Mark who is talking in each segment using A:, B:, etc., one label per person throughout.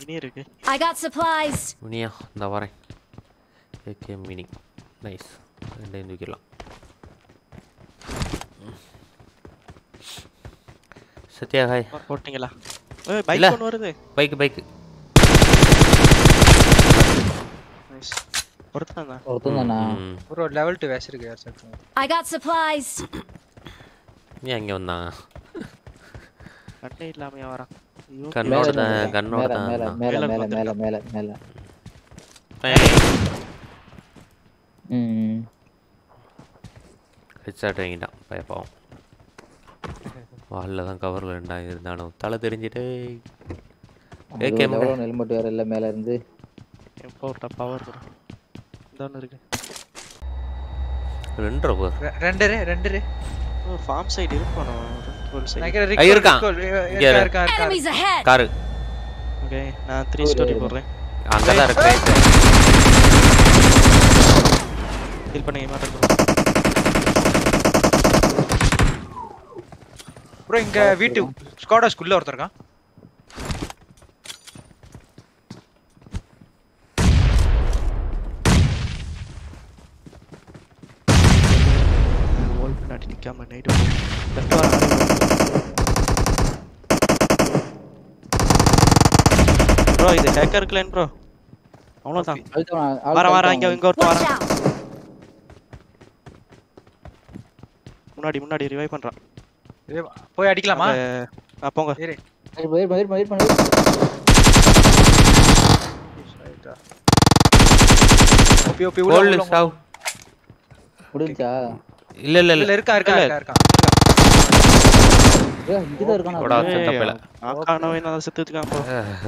A: Mini இருக்கு
B: I got supplies.
C: மினியா இந்த வரேன் ஏகே மினி நைஸ் ரெண்டையும் தூக்கிடலாம் சத்யா ஹாய்
A: போ- போட்டீங்களா ஏய்
C: இல்ல.
A: பைக் ஒன்று வருது
C: பைக்கு பைக்கு
A: நைஸ் ஒருத்தன் தான்
D: ஒருத்தன் தானா
C: ம்
E: ப்ரோ லெவல் டூ வேஸ் இருக்கு யார் சார்
B: I got supplies.
C: ஏன் அங்கே வந்தான்
A: கண்ணே இல்லாமையா வரான் ஐயோ
C: கண்ணோட
D: மேல
C: தான்
D: மேல
C: கண்ணோட
D: மேல
C: தான்
D: மேல
C: இருந்தான்.
D: மேல
A: மேல
D: மேல மேல மேல மேல ம்
C: ஹெட்ஷாட் வாங்கிட்டான் பயப்பாவும் வாலில் தான் கவரில் ரெண்டாக இருந்தாலும் தலை தெரிஞ்சிட்டு AK
D: அது எவ்வளோ ஹெல்மெட் வேற இல்ல மேல இருந்து
A: என் பவர்டா பவர் ப்ரோ இந்த ஒன்று இருக்கு
C: ரெண்டு ரூபா
E: ரெண்டு ரே ரெண்டு ரே
A: ஓ ஃபார்ம் சைடு இருக்கும் டுவெல் சைடு
E: நினைக்கிறேன்
C: ஐ,
E: recall,
C: இருக்கான்.
E: recall.
C: இங்க
E: இருக்கா
C: இரு.
E: இருக்கா இருக்கா
B: Enemies ahead.
C: காரு
A: ஓகே நான் த்ரீ ஸ்டோரி போடுறேன்
C: அங்கே தான் இருக்கு
A: ஹெல்ப் பண்ணுங்க மாட்டேன்
E: ப்ரோ இங்க வீட்டு ஸ்குவாடாஸ்குள்ள ஒருத்தர் இருக்கான்
A: வால் பின்னாடி நிக்காம நைட்டு லெஃப்ட் வர ப்ரோ இது ஹேக்கர் கிளைன் ப்ரோ அவ்வளோதான்
D: அழுத்தவன், ஆள்
A: வர வர இங்க
D: அழுத்தவன்.
A: இங்க ஒருத்தன்
B: Watch
A: வரான்
B: out.
A: முன்னாடி முன்னாடி ரிவைவ் பண்றான்
E: ஏய், போய் அடிக்கலாமா
A: அங்க- ஆ, போங்க
E: இரு
D: wait பண்ணு, wait பண்ணு, wait பண்ணு, wait பண்ணு.
E: ஓபி ஓபி உள்ள
C: கோல்டு
E: உள்ள
C: சாவ்
D: முடிஞ்சா
C: இல்லை இல்லை
E: இல்ல
C: இல்லை
E: இருக்கா இருக்கா
A: இல்ல.
E: இருக்கா இருக்கா
D: ஏய், இங்கதான் இருக்கானா
C: கொடா.
D: அவன்?
C: செத்த பிள்ளை.
A: ஆக்கானவன் நான் செத்துக்கான் ப்ரோ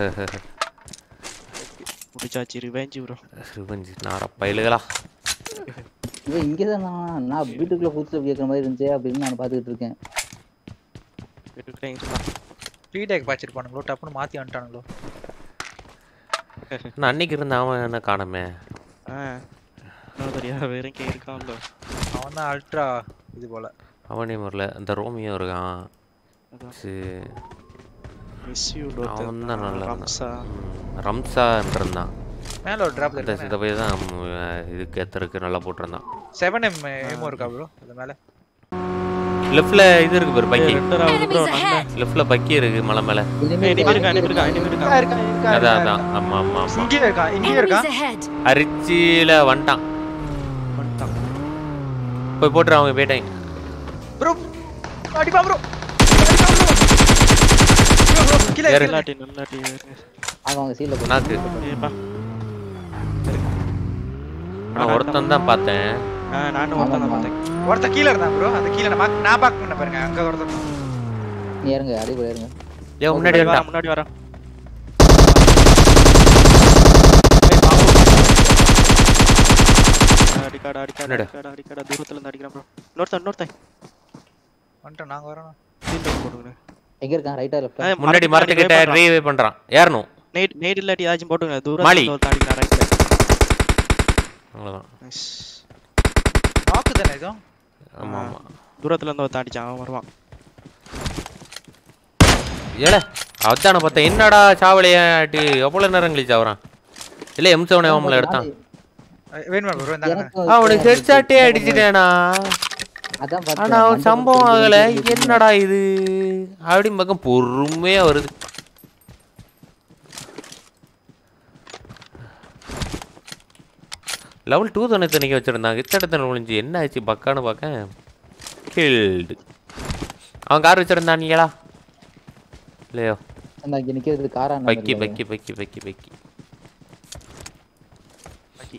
A: முடிச்சாச்சு ரிவெஞ்ச் ப்ரோ
C: ரிவெஞ்ச் நார பயிலுகளா
D: இவன் இங்கதான் நான் நான் வீட்டுக்குள்ள புதுசு கேட்குற மாதிரி இருந்துச்சு அப்படின்னு நான் பாத்துக்கிட்டு இருக்கேன்
E: ஃபீட்பேக் பாய்ச்சிருப்பானுங்களோ டப்புன்னு மாத்தி வந்துட்டானுங்களோ
C: நான் அன்னைக்கு இருந்த அவன் என்ன காணமே
A: ஆ தெரியாத வேற எங்கே இருக்கான்ல
E: அவன் தான் அல்ட்ரா இது போல
C: அவனே முறையில் இந்த ரோமியோ இருக்கான்
A: அதான்.
C: சரி
A: மிஸ் யூ
C: அவன் தான் நல்லா இருந்தான்
A: ரம்சா
C: ம், ரம்சான் இருந்தான்
E: மேல ஒரு டிராப்
C: அந்த
E: இருக்கு
C: இதை போய் தான் ம், இதுக்கு எத்தருக்கு நல்லா போட்டிருந்தான்
E: செவன் எம் ஏமோ இருக்கா ப்ரோ அது மேல
C: லெஃப்ட்ல இது இருக்கு பாரு பக்கி
A: ரெண்டு ராவுது ப்ரோ
B: Enemies ahead.
C: லெஃப்ட்ல பக்கி இருக்கு மலை மேல
D: இனிமே
A: இனிமே இருக்கா இனிமே இருக்கா இனிமே இருக்கா
E: இருக்கா இருக்கா
C: அதான் அதான் ஆமா ஆமா ஆமா
E: இங்கேயே இருக்கா இங்கேயே இருக்கா
B: Enemies ahead.
C: அரிச்சியில வந்துட்டான்
A: வந்துட்டான்
C: போய் போட்டுரு அவங்க போயிட்டாங்க
E: ப்ரோ அடிப்பா ப்ரோ கீழே
C: வேற
E: கீழே
A: நல்லாட்டி நல்லாட்டி
D: அவங்க அவங்க சீல
C: நாக்கு
A: ஏப்பா
C: நான் ஒருத்தன் தான் பார்த்தேன்
A: ஆ நானும் ஒருத்தன் தான் பார்த்தேன்
E: ஒருத்தன் கீழே இருந்தான் ப்ரோ அந்த கீழே நான் mark- நான் பாக் பண்ண பாருங்க அங்க ஒருத்தன் இருந்தான்.
D: நீ இறங்க அடிப்படை இறங்க
C: ஏன் முன்னாடி
A: வரேன்
C: வந்துட்டான்
A: முன்னாடி வரேன் அடிக்காடா அடிக்காடா
C: என்னடா?
A: அடிக்காடா அடிக்காடா தூரத்துல இருந்து அடிக்கிறான் ப்ரோ இன்னொருத்தன் இன்னொருத்தன்
E: வந்துட்டோம் நாங்க வரோம்
A: சீல் போடுங்க
D: எங்க இருக்கான் ரைட்டா லெஃப்டா
C: முன்னாடி மரத்துக்கிட்ட ரீவே பண்றான் ஏறணும்
A: நெய்ட் நெய்ட் இல்லாட்டி ஏதாச்சும் போட்டுங்க தூரத்துல
C: மாலி.
A: இருந்து ஒருத்தன் அடிக்கிறான் ரைட்ல
C: அவ்வளவுதான்
A: நைஸ்
E: நாக்கு தானே இதுவும்
C: ஆமா ஆமா
A: தூரத்துல இருந்து ஒருத்தன் அடிச்சான் அவன் வருவான்
C: ஏல அதான பார்த்தேன் என்னடா சாவலியாட்டி எவ்வளவு நேரம் கழிச்சு அவரான் இல்ல எம் செவன் அவங்கள எடுத்தான்
E: அஹ் வேணுமா ப்ரோ இந்தாங்க
D: எனக்கு
C: அவனுக்கு ஹெட்ஷாட்டே அடிச்சிட்டேனா
D: அதான்
C: ஆனா
D: பார்த்தேன்.
C: அவன்
D: மண்டை
C: சம்பவம்
D: போட்டு
C: ஆகல
D: இருக்கு.
C: என்னடா இது அப்படின்னு பக்கம் பொறுமையா வருது லெவல் டூ தொண்ணூத்தி நிக்க வச்சிருந்தாங்க இத்தடத்தில் ஒளிஞ்சு என்ன ஆச்சு பக்கான்னு பார்க்க கில்டு அவன் கார் வச்சிருந்தானீங்களா இல்லையோ
D: அந்த இங்க நிக்கிறது காரா
C: பக்கி பக்கி பக்கி பக்கி பக்கி
A: பாக்கி.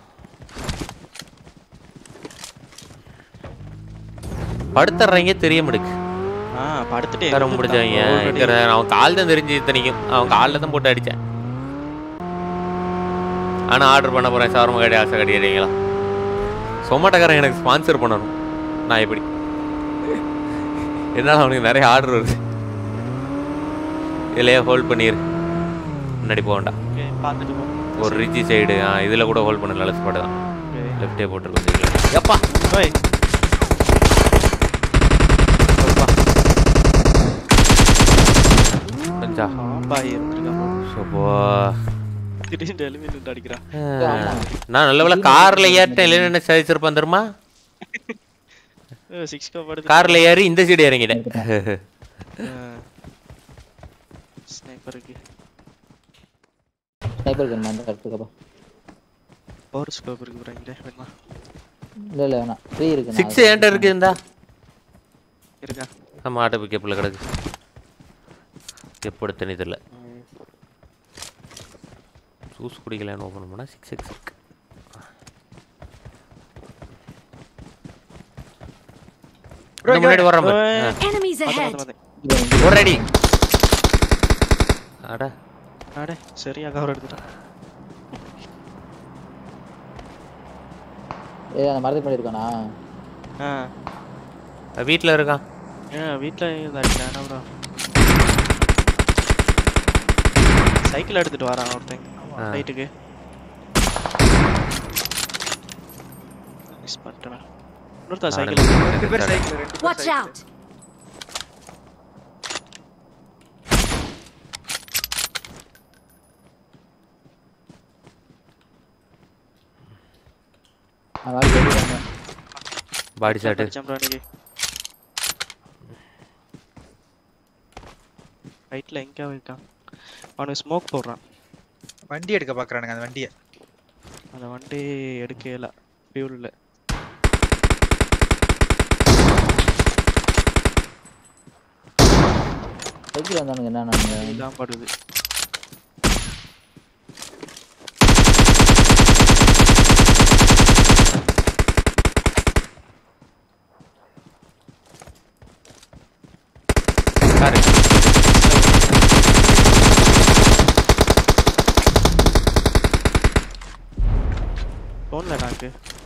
C: படுத்துறீங்க தெரிய முடியுது
A: ஆ படுத்துட்டு
C: கரம் முடிச்சவங்க இருக்கிற அவன் கால் தான் தெரிஞ்சு இத்தனைக்கும் அவன் காலில் தான் போட்டு அடித்தேன் ஆனால் ஆர்டர் பண்ண போகிறேன் சார்ம கடை ஆசை கட்டிடுறீங்களா சொமாட்டோக்காரன் எனக்கு ஸ்பான்சர் பண்ணணும் நான் எப்படி என்னால் அவனுக்கு நிறைய ஆர்டர் வருது இதுலையே ஹோல்ட் பண்ணிடு முன்னாடி போக வேண்டாம்
A: Okay, பார்த்துட்டு போ
C: ஒரு ரிச்சி சைடு ஆ இதில் கூட ஹோல்ட் பண்ண நல்ல ஸ்பாட் தான்
A: Okay.
C: லெஃப்டே போட்டு கொஞ்சம் எப்பா
A: ஓய்
C: முடிஞ்சா
A: பாம்பா இருந்திருக்கான் bro.
C: சோபோ
A: திடீர்னு எழுப்பி நின்று அடிக்கிறான்
C: நான் நல்ல வேலை கார்ல ஏறிட்டேன் இல்லைன்னு என்ன சரிச்சிருப்பேன் தெரியுமா
A: சிக்ஸ் கோ படுது
C: கார்ல ஏறி இந்த சைடு இறங்கிட்டேன்
A: ஸ்னைப்பருக்கு
D: ஸ்னைப்பர் கன் அந்த இடத்துக்கு
A: பவர் ஸ்கோப் இருக்கு ப்ரோ இங்கே வேணுமா
D: இல்ல இல்ல வேணாம் ஃப்ரீ இருக்கு
C: சிக்ஸ் ஏன்ட்ட இருக்கு இந்தா
A: இருக்கா
C: நம்ம ஆட்டோ பிக்கப்பில் கிடக்கு எப்படி தெரியுதில்ல ஜூஸ் குடிக்கலான்னு ஓப்பன் பண்ணால் சிக்ஸ் எக்ஸ் இருக்கு
E: Bro,
C: இந்த முன்னாடி வர்றேன் பாரு.
A: ஓய்.
C: ஆ,
B: Enemies ahead!
A: வந்து வந்து
C: ஒரு அடி அட
A: அடே சரியா கவர் எடுத்துட்டான்
D: ஏ அந்த மரத்துக்கு முன்னாடி இருக்கானா
A: ஆ
C: வீட்டில் இருக்கான்
A: ஏன் வீட்டில் இதாகிட்டேன் என்ன ப்ரோ சைக்கிள் எடுத்துட்டு வரான் ஒருத்தன்
C: ஆ.
A: ரைட்டுக்கு மிஸ் பண்ணிட்டேன் இன்னொருத்தா
C: நானும்
A: சைக்கிள்
E: ரெண்டு பேர் சைக்கிள் ரெண்டு பேர்
B: Watch
E: cycle.
B: out!
D: அவன் வேலை வெளியே
C: பாடி ஷாட்டு
A: அடிச்சான் ப்ரோ அன்னைக்கு ரைட்டில் எங்கே இருக்கான் அவனுக்கு ஸ்மோக் போடுறான்
E: வண்டி எடுக்க பாக்குறானுங்க அந்த வண்டியை
A: அந்த வண்டி எடுக்கல ஃபியூல் இல்லை
D: சைக்கிள் வந்தானுங்க என்ன நானுங்க
A: இதான் படுது
C: காரு
A: ஃபோனில் நாக்கு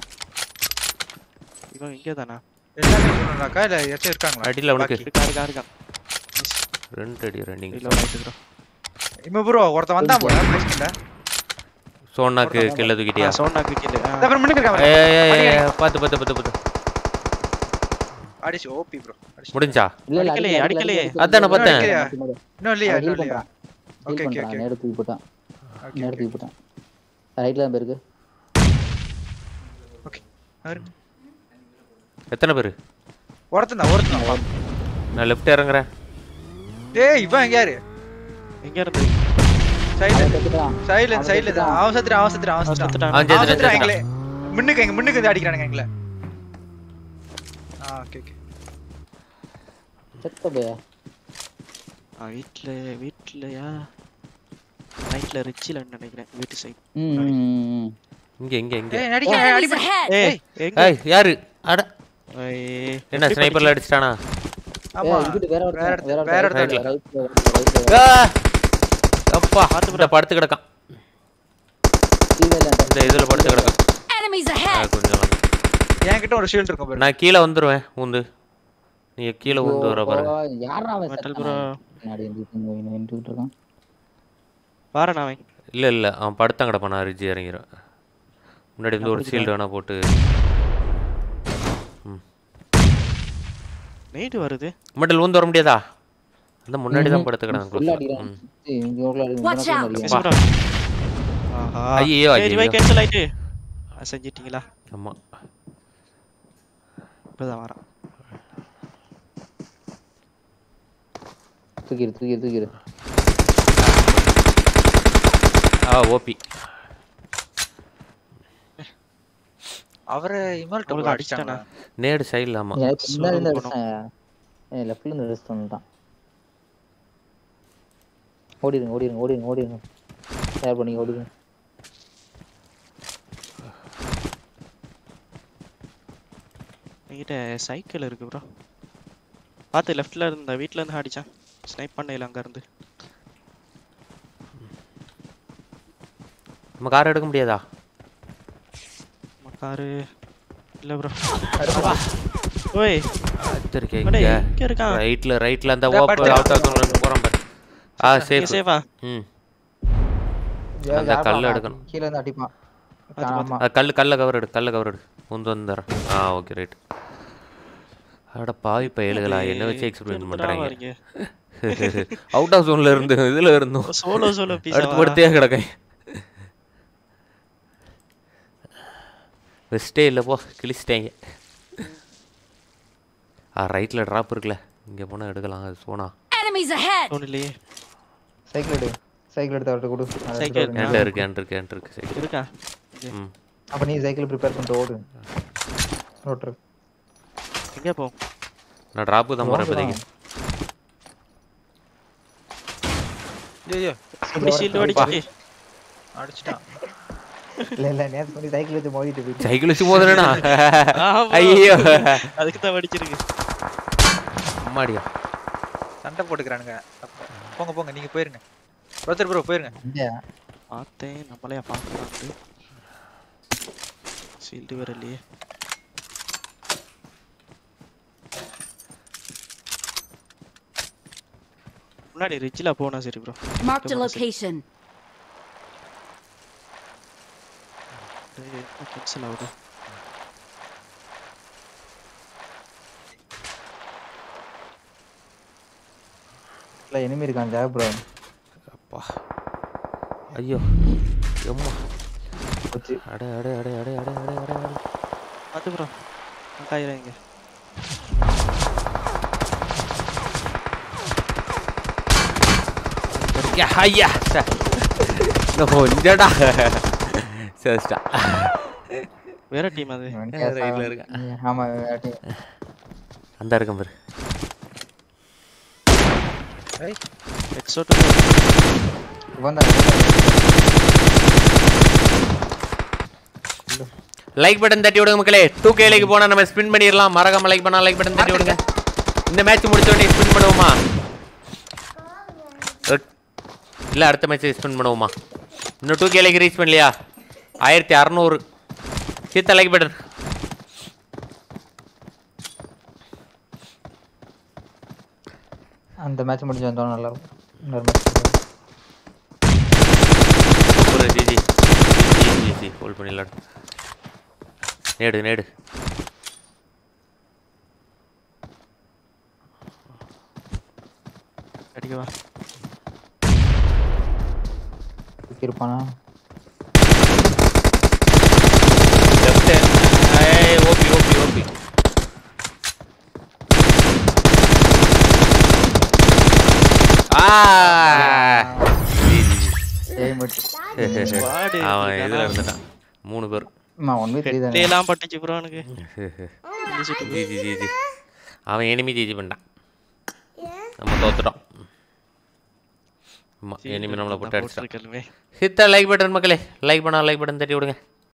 A: இவன் இங்கே தானா
E: எல்லாமே சொல்லணும்னாக்கா இல்ல ஏதாச்சும் இருக்காங்களா
C: அடியில் அவனுக்கு
A: இருக்கா இருக்கா இருக்கான்
C: ரெண்டு அடி ரன்னிங்
A: இல்லை ரைட்டு ப்ரோ
E: இம்ம ப்ரோ ஒருத்தன் வந்தான் போல பேசிக்கல
C: சோனாக்கு கீழே தூக்கிட்டியா
A: சோனாக்கு கீழே
E: அப்புறம் முன்னுக்கு இருக்கான்
C: ஏய்,
E: பாரு.
C: ஏய், ஏய்,
E: அடி,
C: ஏய், பார்த்து பார்த்து பார்த்து பார்த்து
E: அடிச்சு ஓபி ப்ரோ அடிச்சு
C: முடிஞ்சா
D: இல்ல இல்ல
A: அடிக்கலையே, அடிக்கலையே.
C: அதானே பார்த்தேன்.
E: அடிக்கலையா?
D: ஹீல்
E: இன்னும் இல்லையா இன்னும் இல்லையா
D: பண்றான்
E: ஓகே
D: ஹீல்
E: ஓகே
D: பண்றான்
E: ஓகே
D: நேரா தூக்கி போட்டான்
E: ஓகே
D: நேரா தூக்கி போட்டான் ரைட்ல தான் போயிருக்கு
E: ஓகே அவரு
C: எத்தனை பேர்
E: ஒருத்தன் தான் ஒருத்தன் தான்
C: நான் லெஃப்ட் இறங்குறேன்
E: டேய் இவன் எங்க யாரு
A: எங்கே இருந்து
E: சைலண்ட்
D: அவன் செத்துட்டான்.
E: சைலண்ட்
D: அவன்
E: சைலண்ட்
D: செத்துட்டான்.
E: அவன் சத்துறான் அவன் சத்துறான் அவன் சத்துறான்
A: செத்துட்டான்.
C: அவன்
E: அவன்
C: செத்துட்டான்,
E: சத்துறான்
C: செத்துட்டான்.
E: எங்களே முன்னுக்கு எங்க முன்னுக்கு வந்து அடிக்கிறானுங்க எங்களை ஆ ஓகே ஓகே
D: செத்த பையா
A: வீட்டில் வீட்லையா நைட்டில் ரிச்சிலன்னு நினைக்கிறேன் வீட்டு சைட்
D: ம், ம், ம், ம்.
C: இங்க இங்க இங்க
E: ஏய் அடிக்க
B: Enemies
E: அடிக்க
B: ahead!
A: ஏய் எங்க
C: ஏய் யாரு அட
A: ஏய்,
C: என்ன
A: எப்படி
C: ஸ்னைப்பர்ல அடிச்சிட்டானா
E: ஆமா
D: ஏய், இங்கிட்டு வேற
E: வேற
D: ஒருத்தன்,
E: இடத்துல
D: வேற
E: வேற
D: ஒருத்தன்.
E: இடத்துல
D: ரைட்ல, ரைட்ல, ரைட்ல.
C: ஆ! அப்பா இந்த படுத்து கிடக்கான்
D: கீழே இல்ல,
C: இந்த இதுல படுத்து கிடக்கான்
B: Enemies
C: ஆ,
B: ahead!
C: கொஞ்சம் வாங்க.
E: என்கிட்ட ஒரு ஷீல்ட் இருக்கும் பாரு
C: நான் கீழே வந்துருவேன் உந்து நீங்க கீழே உந்து வர பாருங்க
D: ஓ, யார்றா அவன்
A: மெட்டல்
D: செத்தானா?
A: ப்ரோ
D: பின்னாடி இருந்துட்டு இங்க நின்னுட்டு இருக்கான்.
A: வாரேன் அவன்
C: இல்ல இல்ல அவன் படுத்தான் கிடப்பான் நான் ரிஜி இறங்கிறேன் முன்னாடி வந்து ஒரு ஷீல்டு வேணா போட்டு
A: நைட்டு வருது
C: மெட்டல் ஊந்து வர முடியாதா அந்த முன்னாடி தான்
D: ம்ஹும்.
C: படுத்து கிடக்கான்
D: full ஆ அடிக்கிறான். ஏய், இங்க எவ்வளவு அடி- இங்க
B: Watch
D: எவ்வளவு
B: out.
D: அடிக்கிறான்.
A: மிஸ் ப்ரோ ஆஹா
C: ஐயையோ,
A: ஏய் ரிவை
C: ஐயையோ.
A: கேன்சல் ஆயிட்டு ஆ, செஞ்சிட்டீங்களா
C: ஆமா
A: இப்பதான் வரான்
D: தூக்கிடு, தூக்கிடு, தூக்கிடு.
C: ஆ ஓபி
E: அவரை இமல்ட்ட
A: அவளுக்கு
E: அடிச்சானா
A: அடிச்சிட்டானா
C: நேடு சைடில் ஆமா
D: எனக்கு பின்னாடி இருந்து
A: போகணும்.
D: அடிச்சான். ஏய், leftல இருந்து அடிச்சிட்டு வந்துட்டான். ஓடிடுங்க ஓடிடுங்க ஓடிடுங்க ஓடிடுங்க ஷேர் பண்ணி ஓடிடுங்க
A: என்கிட்ட சைக்கிள் இருக்கு ப்ரோ பார்த்து லெஃப்ட்ல இருந்த வீட்ல இருந்து அடிச்சான் ஸ்னைப் பண்ணையில அங்க இருந்து
C: நம்ம கார் எடுக்க முடியாதா
A: காரு இல்ல ப்ரோ ஓய்
C: வச்சிருக்கேன்
A: அடே,
C: இங்க
A: இங்க இருக்கான்
C: ரைட்ல ரைட்ல அந்த
E: இதோ
C: ஓப்பன்
E: படுத்து.
C: அவுட் ஆஃப் போறான் பாரு ஆ சேஃப்
A: சேஃபா
C: ம் அந்த கல்லு எடுக்கணும்
D: கீழே இருந்து அடிப்பான்
A: பார்த்து,
D: ஆமா
C: ஆ, கல்லு கல்ல கவர் எடு கல்ல கவர் எடு உந்து வந்துடுறேன் ஆ ஓகே ரைட் அட பாவி பயலுகளா என்ன வச்சு எக்ஸ்பிளைன் பண்றாங்க
A: வரீங்க
C: அவுட் ஆஃப் ஜோன்ல இருந்து இதுல இருந்தோம்
A: சோலோ சோலோ
C: அடுத்து
A: பீஸா
C: படுத்தே கிடக்கேன் வெஸ்டே இல்லை போ கிழிச்சிட்டேங்க ஆ ரைட்டில் ட்ராப் இருக்குல்ல இங்கே போனால் எடுக்கலாம் அது சோனா
B: Enemies ahead!
A: ஒன்றும் இல்லையே
D: சைக்கிள் எடு சைக்கிள் எடுத்து அவர்கிட்ட கொடு அதை
A: சைக்கிள்
D: எடுத்துட்டு
C: என்கிட்ட இருக்கு என்கிட்ட இருக்கு என்கிட்ட இருக்கு சரி
A: இருக்கா
C: ம்
D: ஓடு. அப்ப நீ சைக்கிள் ப்ரிப்பேர் பண்ணிட்டு ஓடு ரோட்ரு
A: எங்கே போ
C: நான் ட்ராப்பு தான் போகிறேன் இப்போதைக்கு
E: ஐயோ
A: அப்படி ஷீல்டு அடிச்சு
E: அடிச்சிட்டான்
D: இல்ல இல்ல நேத்து பண்ணி சைக்கிள் வச்சு மோதிட்டு போயிட்டு
C: சைக்கிள் வச்சு போதுனா
A: ஆமா.
C: ஐயோ
A: அதுக்கு தான் வடிச்சிருக்கு
C: அம்மாடியா
E: சண்டை போட்டுக்கிறானுங்க அப்ப போங்க போங்க நீங்க போயிருங்க ஒருத்தர் ப்ரோ போயிருங்க
D: இல்லையா
A: பார்த்தேன் நம்மளையா பார்க்கலான்ட்டு ஷீல்டு வேற இல்லையே முன்னாடி ரிச்சில் போனா சரி bro
B: Marked a location.
A: Cancel ஆகுது
D: இல்ல இனிமே இருக்கான் ஜாப் ப்ரோ
C: அப்பா ஐயோ எம்மா
D: போச்சு
C: அட அட அட அட அட அட அட அட
A: பார்த்து ப்ரோ காயிரம் இங்க
C: யா ஐயா சார் கொஞ்சடா சரிடா
A: வேற டீம் அது
D: இவன்
C: ரைட்ல
D: கேசா-
C: இருக்கான்.
D: ஆமா வேட்டி.
C: அந்த இருக்கும் பாரு
A: எக்ஸோட்டு
D: இவன் தான்
C: லைக் பட்டன் தட்டி விடுங்க மக்களே டூ கேலைக்கு போனா நம்ம ஸ்பின் பண்ணிடலாம் மறக்காம லைக் பண்ணா லைக் பட்டன் தட்டி விடுங்க இந்த மேட்ச் முடிச்ச உடனே ஸ்பின் பண்ணுவோமா அஹ், இல்ல அடுத்த மேட்ச் ஸ்பின் பண்ணுவோமா இன்னும் டூ கேலைக்கு ரீச் பண்ணலையா ஆயிரத்தி அறநூறு சீத்தா லைக் பட்டன்
D: அந்த மேட்ச் முடிஞ்சு வந்தோம் நல்லா இருக்கும் இன்னொரு மேட்ச்
C: ஒரு GG G G G hold பண்ணிடலாம் நேடு நேடு
A: அடிக்கவா
D: இருப்பானா
C: லெஃப்ட் ஏய் ஓபி ஓபி ஓபி ஆ ஜி ஜி ஜி
D: ஏய் மட்டும்
A: வாடு
C: அவன் இதுல இருந்துட்டான் மூணு பேர்
D: அம்மா ஒன் வீக் தானே
A: எல்லாம் பட்டுச்சு ப்ரோ எனக்கு
C: ஜி ஜி ஜி ஜி அவன் எனிமி ஜிஜி பண்ணிட்டான் நம்ம தோத்துட்டோம் ஆமாம் எனிமி நம்மளை போட்டு அடிச்சிட்டான்
A: போட்டிருக்கலுமே
C: ஹித்த லைக் பட்டன் மக்களே லைக் பண்ணா லைக் பட்டன் தட்டி விடுங்க